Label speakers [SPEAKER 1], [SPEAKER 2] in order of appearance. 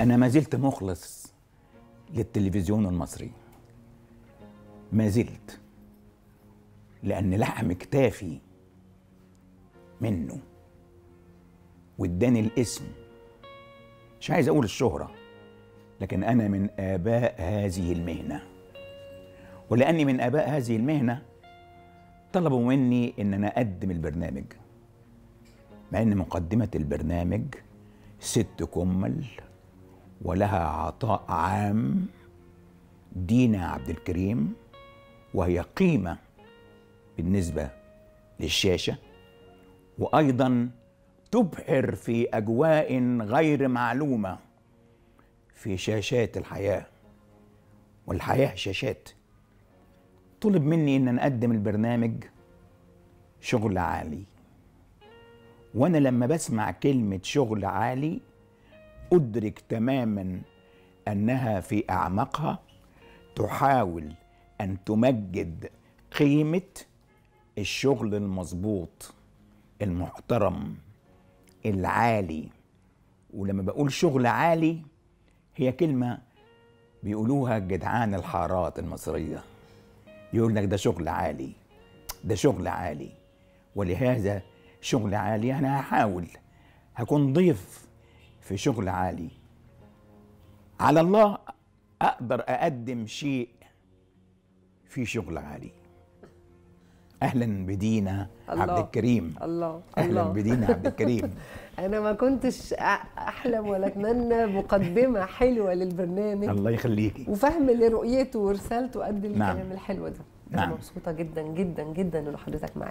[SPEAKER 1] أنا ما زلت مخلص للتلفزيون المصري ما زلت لأن لحم كتافي منه واداني الاسم مش عايز أقول الشهرة لكن أنا من آباء هذه المهنة ولأني من آباء هذه المهنة طلبوا مني إن أنا أقدم البرنامج مع إن مقدمة البرنامج ست كمل ولها عطاء عام دينا عبد الكريم وهي قيمة بالنسبة للشاشة وأيضا تبحر في أجواء غير معلومة في شاشات الحياة والحياة شاشات طلب مني ان انا اقدم البرنامج شغل عالي وانا لما بسمع كلمه شغل عالي ادرك تماما انها في اعماقها تحاول ان تمجد قيمه الشغل المظبوط المحترم العالي ولما بقول شغل عالي هي كلمه بيقولوها جدعان الحارات المصريه يقول لك ده شغل عالي ده شغل عالي ولهذا شغل عالي انا هحاول هكون ضيف في شغل عالي على الله اقدر اقدم شيء في شغل عالي اهلا بدينا
[SPEAKER 2] الله.
[SPEAKER 1] عبد الكريم
[SPEAKER 2] الله
[SPEAKER 1] اهلا
[SPEAKER 2] الله
[SPEAKER 1] بدينا عبد الكريم
[SPEAKER 2] انا ما كنتش أ- احلم ولا اتمنى مقدمه حلوه للبرنامج
[SPEAKER 1] الله يخليكي
[SPEAKER 2] وفهم لرؤيته ورسالته قد
[SPEAKER 1] نعم.
[SPEAKER 2] الكلام الحلو ده
[SPEAKER 1] نعم.
[SPEAKER 2] انا مبسوطه جدا جدا جدا ان حضرتك معايا